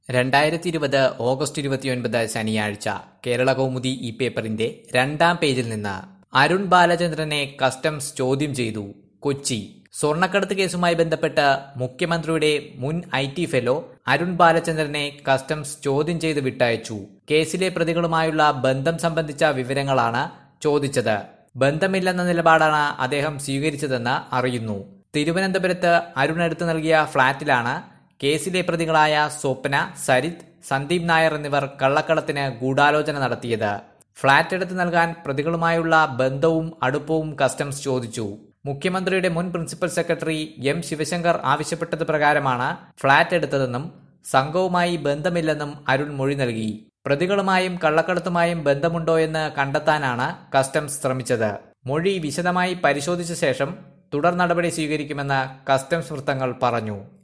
രണ്ടായിരത്തി ഇരുപത് ഓഗസ്റ്റ് ഇരുപത്തിയൊൻപത് ശനിയാഴ്ച കേരള കൗമുദി ഈ പേപ്പറിന്റെ രണ്ടാം പേജിൽ നിന്ന് അരുൺ ബാലചന്ദ്രനെ കസ്റ്റംസ് ചോദ്യം ചെയ്തു കൊച്ചി സ്വർണ്ണക്കടത്ത് കേസുമായി ബന്ധപ്പെട്ട് മുഖ്യമന്ത്രിയുടെ മുൻ ഐ ടി ഫെലോ അരുൺ ബാലചന്ദ്രനെ കസ്റ്റംസ് ചോദ്യം ചെയ്ത് വിട്ടയച്ചു കേസിലെ പ്രതികളുമായുള്ള ബന്ധം സംബന്ധിച്ച വിവരങ്ങളാണ് ചോദിച്ചത് ബന്ധമില്ലെന്ന നിലപാടാണ് അദ്ദേഹം സ്വീകരിച്ചതെന്ന് അറിയുന്നു തിരുവനന്തപുരത്ത് അരുൺ എടുത്തു നൽകിയ ഫ്ളാറ്റിലാണ് കേസിലെ പ്രതികളായ സ്വപ്ന സരിത് സന്ദീപ് നായർ എന്നിവർ കള്ളക്കടത്തിന് ഗൂഢാലോചന നടത്തിയത് ഫ്ളാറ്റ് എടുത്തു നൽകാൻ പ്രതികളുമായുള്ള ബന്ധവും അടുപ്പവും കസ്റ്റംസ് ചോദിച്ചു മുഖ്യമന്ത്രിയുടെ മുൻ പ്രിൻസിപ്പൽ സെക്രട്ടറി എം ശിവശങ്കർ ആവശ്യപ്പെട്ടത് പ്രകാരമാണ് ഫ്ളാറ്റ് എടുത്തതെന്നും സംഘവുമായി ബന്ധമില്ലെന്നും അരുൺ മൊഴി നൽകി പ്രതികളുമായും കള്ളക്കടത്തുമായും ബന്ധമുണ്ടോ എന്ന് കണ്ടെത്താനാണ് കസ്റ്റംസ് ശ്രമിച്ചത് മൊഴി വിശദമായി പരിശോധിച്ച ശേഷം തുടർ നടപടി സ്വീകരിക്കുമെന്ന് കസ്റ്റംസ് വൃത്തങ്ങൾ പറഞ്ഞു